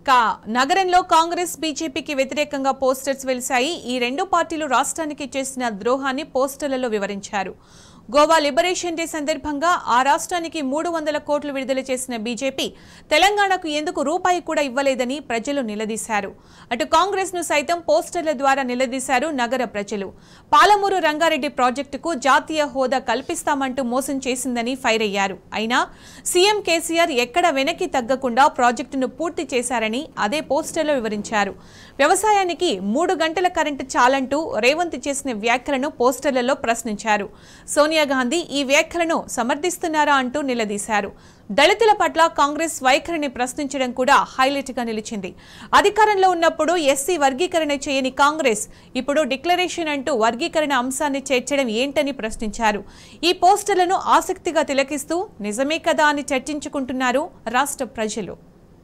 కా నగరంలో కాంగ్రెస్ బీజేపీకి వ్యతిరేకంగా పోస్టర్స్ వెలిశాయి ఈ రెండు పార్టీలు రాష్ట్రానికి చేసిన ద్రోహాన్ని పోస్టర్లలో వివరించారు గోవా లిబరేషన్ డే సందర్భంగా ఆ రాష్ట్రానికి మూడు వందల కోట్లు విడుదల చేసిన బీజేపీ తెలంగాణకు ఎందుకు రూపాయి కూడా ఇవ్వలేదని ప్రజలు నిలదీశారు అటు కాంగ్రెస్ ను సైతం పోస్టర్ల ద్వారా నిలదీశారు నగర ప్రజలు పాలమూరు రంగారెడ్డి ప్రాజెక్టుకు జాతీయ హోదా కల్పిస్తామంటూ మోసం చేసిందని ఫైర్ అయ్యారు అయినా సీఎం కేసీఆర్ ఎక్కడ వెనక్కి తగ్గకుండా ప్రాజెక్టును పూర్తి చేశారని అదే పోస్టర్లో వివరించారు వ్యవసాయానికి మూడు గంటల కరెంటు చాలంటూ రేవంత్ చేసిన వ్యాఖ్యలను పోస్టర్లలో ప్రశ్నించారు సోనియా గాంధీ ఈ వ్యాఖ్యలను సమర్థిస్తున్నారా అంటూ నిలదీశారు దళితుల పట్ల కాంగ్రెస్ వైఖరిని ప్రశ్నించడం కూడా హైలైట్ గా నిలిచింది అధికారంలో ఉన్నప్పుడు ఎస్సీ వర్గీకరణ చేయని కాంగ్రెస్ ఇప్పుడు డిక్లరేషన్ అంటూ వర్గీకరణ అంశాన్ని చేర్చడం ఏంటని ప్రశ్నించారు ఈ పోస్టర్లను ఆసక్తిగా తిలకిస్తూ నిజమే కదా అని చర్చించుకుంటున్నారు రాష్ట్ర ప్రజలు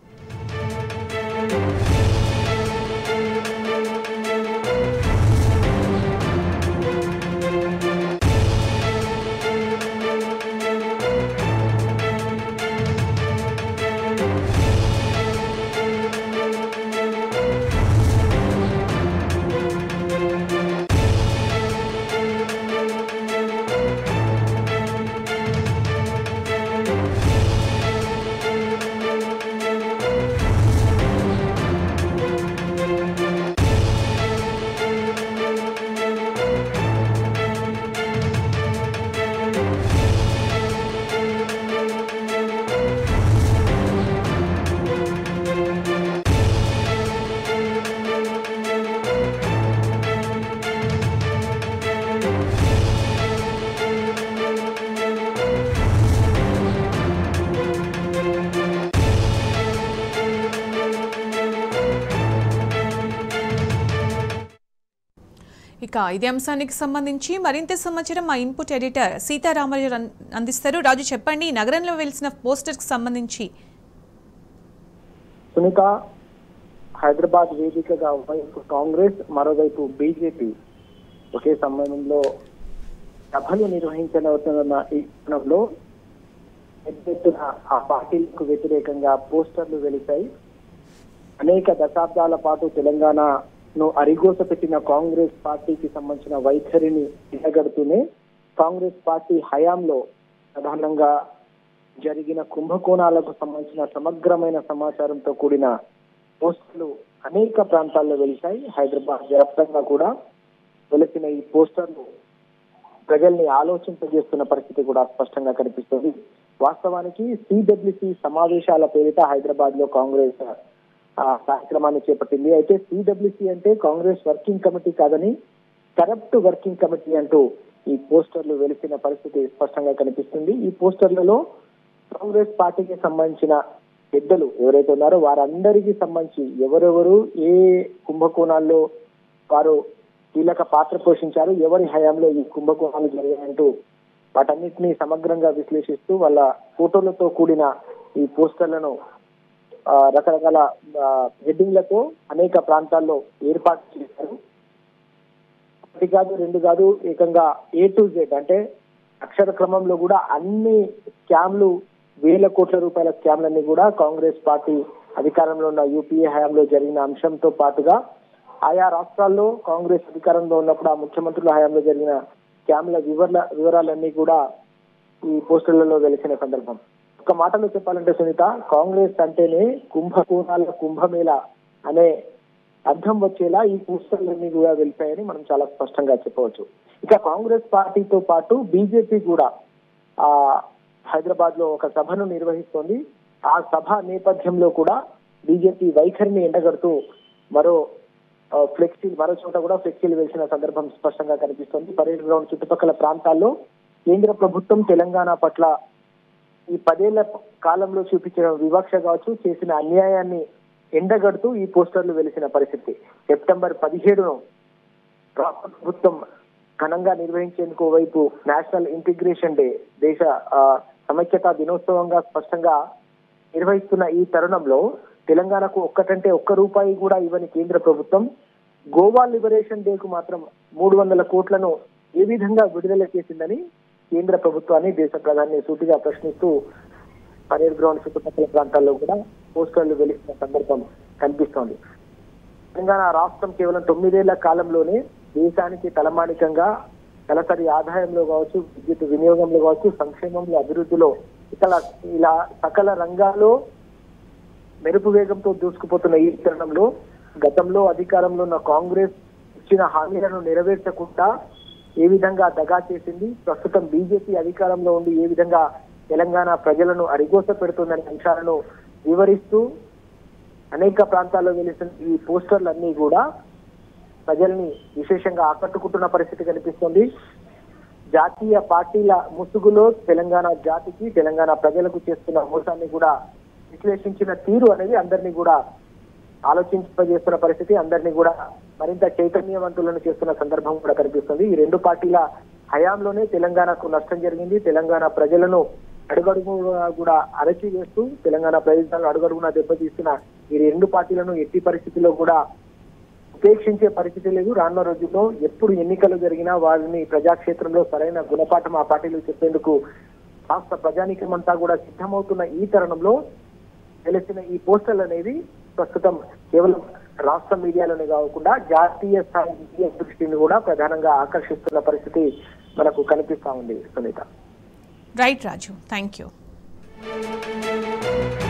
ఇక ఇదే అంశానికి సంబంధించి మరింత సమాచారం మా ఇన్పుట్ ఎడిటర్ సీతారామరాజు అన్- అందిస్తారు రాజు చెప్పండి ఈ నగరంలో వెలిసిన పోస్టర్స్ కి సంబంధించి సునీత హైదరాబాద్ వేదికగా ఒకవైపు కాంగ్రెస్ మరోవైపు బీజేపీ ఒకే సమయంలో సభలు నిర్వహించబోతున్న ఈ తరుణంలో పెద్ద ఎత్తున ఆ పార్టీలకు వ్యతిరేకంగా పోస్టర్లు వెలిశాయి అనేక దశాబ్దాల పాటు తెలంగాణను అరిగోస పెట్టిన కాంగ్రెస్ పార్టీకి సంబంధించిన వైఖరిని తిరగడుతూనే కాంగ్రెస్ పార్టీ హయాంలో ప్రధానంగా జరిగిన కుంభకోణాలకు సంబంధించిన సమగ్రమైన సమాచారంతో కూడిన పోస్టర్లు అనేక ప్రాంతాల్లో వెలిశాయి హైదరాబాద్ వ్యాప్తంగా కూడా వెలిసిన ఈ పోస్టర్లు ప్రజల్ని ఆలోచింపజేస్తున్న పరిస్థితి కూడా స్పష్టంగా కనిపిస్తుంది వాస్తవానికి సిడబ్ల్యూసి సమావేశాల పేరిట హైదరాబాద్ లో కాంగ్రెస్ ఆ, కార్యక్రమాన్ని చేపట్టింది అయితే సిడబ్ల్యూసి అంటే కాంగ్రెస్ వర్కింగ్ కమిటీ కాదని కరప్ట్ వర్కింగ్ కమిటీ అంటూ ఈ పోస్టర్లు వెలిసిన పరిస్థితి స్పష్టంగా కనిపిస్తుంది ఈ పోస్టర్లలో కాంగ్రెస్ పార్టీకి సంబంధించిన పెద్దలు ఎవరైతే ఉన్నారో వారందరికీ సంబంధించి ఎవరెవరు ఏ కుంభకోణాల్లో వారు కీలక పాత్ర పోషించారు ఎవరి హయాంలో ఈ కుంభకోణాలు జరిగాయంటూ వాటన్నిటిని సమగ్రంగా విశ్లేషిస్తూ వాళ్ళ ఫోటోలతో కూడిన ఈ పోస్టర్లను ఆ, రకరకాల ఆ, హెడ్డింగ్లతో అనేక ప్రాంతాల్లో ఏర్పాటు చేశారు ఒకటి కాదు రెండు కాదు ఏకంగా ఏ టు జెడ్ అంటే అక్షర క్రమంలో కూడా అన్ని స్కామ్లు వేల కోట్ల రూపాయల స్కామ్లన్నీ కూడా కాంగ్రెస్ పార్టీ అధికారంలో ఉన్న యూపీఏ హయాంలో జరిగిన అంశంతో పాటుగా ఆయా రాష్ట్రాల్లో కాంగ్రెస్ అధికారంలో ఉన్నప్పుడు ఆ ముఖ్యమంత్రుల హయాంలో జరిగిన స్కామ్ల వివరాల వివరాలన్నీ కూడా ఈ పోస్టర్లలో వెలిసిన సందర్భం ఒక మాటలో చెప్పాలంటే సునీత కాంగ్రెస్ అంటేనే కుంభకోణాల కుంభమేళ అనే అర్థం వచ్చేలా ఈ పోస్టర్లన్నీ కూడా వెళ్తాయని మనం చాలా స్పష్టంగా చెప్పవచ్చు ఇక కాంగ్రెస్ పార్టీతో పాటు బీజేపీ కూడా ఆ హైదరాబాద్ లో ఒక సభను నిర్వహిస్తోంది ఆ సభ నేపథ్యంలో కూడా బీజేపీ వైఖరిని ఎండగడుతూ మరో ఆ, ఫ్లెక్సీ మరో చోట కూడా ఫ్లెక్సీలు వేసిన సందర్భం స్పష్టంగా కనిపిస్తోంది పరేడ్ గ్రౌండ్ చుట్టుపక్కల ప్రాంతాల్లో కేంద్ర ప్రభుత్వం తెలంగాణ పట్ల ఈ పదేళ్ల కాలంలో చూపించిన వివక్ష కావచ్చు చేసిన అన్యాయాన్ని ఎండగడుతూ ఈ పోస్టర్లు వెలిసిన పరిస్థితి సెప్టెంబర్ పదిహేడును రాష్ట్ర ప్రభుత్వం ఘనంగా నిర్వహించేందుకు వైపు నేషనల్ ఇంటిగ్రేషన్ డే దేశ ఆ, సమైక్యతా దినోత్సవంగా స్పష్టంగా నిర్వహిస్తున్న ఈ తరుణంలో తెలంగాణకు ఒక్కటంటే ఒక్క రూపాయి కూడా ఇవ్వని కేంద్ర ప్రభుత్వం గోవా లిబరేషన్ డే కు మాత్రం మూడు వందల కోట్లను ఏ విధంగా విడుదల చేసిందని కేంద్ర ప్రభుత్వాన్ని దేశ ప్రధాని సూటిగా ప్రశ్నిస్తూ పరేడ్ గ్రౌండ్ చుట్టుపక్కల ప్రాంతాల్లో కూడా పోస్టర్లు వెలిసిన సందర్భం కనిపిస్తోంది తెలంగాణ రాష్ట్రం కేవలం తొమ్మిదేళ్ల కాలంలోనే దేశానికి తలమానికంగా తలసరి ఆదాయంలో కావచ్చు విద్యుత్ వినియోగంలో కావచ్చు సంక్షేమంలో అభివృద్ధిలో ఇతర ఇలా సకల రంగాల్లో మెరుపు వేగంతో దూసుకుపోతున్న ఈ తరుణంలో గతంలో అధికారంలో ఉన్న కాంగ్రెస్ ఇచ్చిన హామీలను నెరవేర్చకుండా ఏ విధంగా దగా చేసింది ప్రస్తుతం బీజేపీ అధికారంలో ఉండి ఏ విధంగా తెలంగాణ ప్రజలను అరిగోస పెడుతుందనే అంశాలను వివరిస్తూ అనేక ప్రాంతాల్లో వెలిసిన ఈ పోస్టర్లన్నీ కూడా ప్రజల్ని విశేషంగా ఆకట్టుకుంటున్న పరిస్థితి కనిపిస్తుంది జాతీయ పార్టీల ముసుగులో తెలంగాణ జాతికి తెలంగాణ ప్రజలకు చేస్తున్న మోసాన్ని కూడా విశ్లేషించిన తీరు అనేది అందరినీ కూడా ఆలోచింపజేస్తున్న పరిస్థితి అందరినీ కూడా మరింత చైతన్యవంతులను చేస్తున్న సందర్భం కూడా కనిపిస్తుంది ఈ రెండు పార్టీల హయాంలోనే తెలంగాణకు నష్టం జరిగింది తెలంగాణ ప్రజలను అడుగడుగునా కూడా అరచి వేస్తూ తెలంగాణ ప్రయోజనాలు అడుగడుగునా దెబ్బతీస్తున్న ఈ రెండు పార్టీలను ఎట్టి పరిస్థితుల్లో కూడా ఉపేక్షించే పరిస్థితి లేదు రానున్న రోజుల్లో ఎప్పుడు ఎన్నికలు జరిగినా వారిని ప్రజాక్షేత్రంలో సరైన గుణపాఠం ఆ పార్టీలు చెప్పేందుకు రాష్ట్ర ప్రజానీకం అంతా కూడా సిద్ధమవుతున్న ఈ తరుణంలో తెలిసిన ఈ పోస్టర్లు అనేవి ప్రస్తుతం కేవలం రాష్ట్ర మీడియాలోనే కాకుండా జాతీయ స్థాయి మీడియా దృష్టిని కూడా ప్రధానంగా ఆకర్షిస్తున్న పరిస్థితి మనకు కనిపిస్తా ఉంది Sunitha right Raju thank you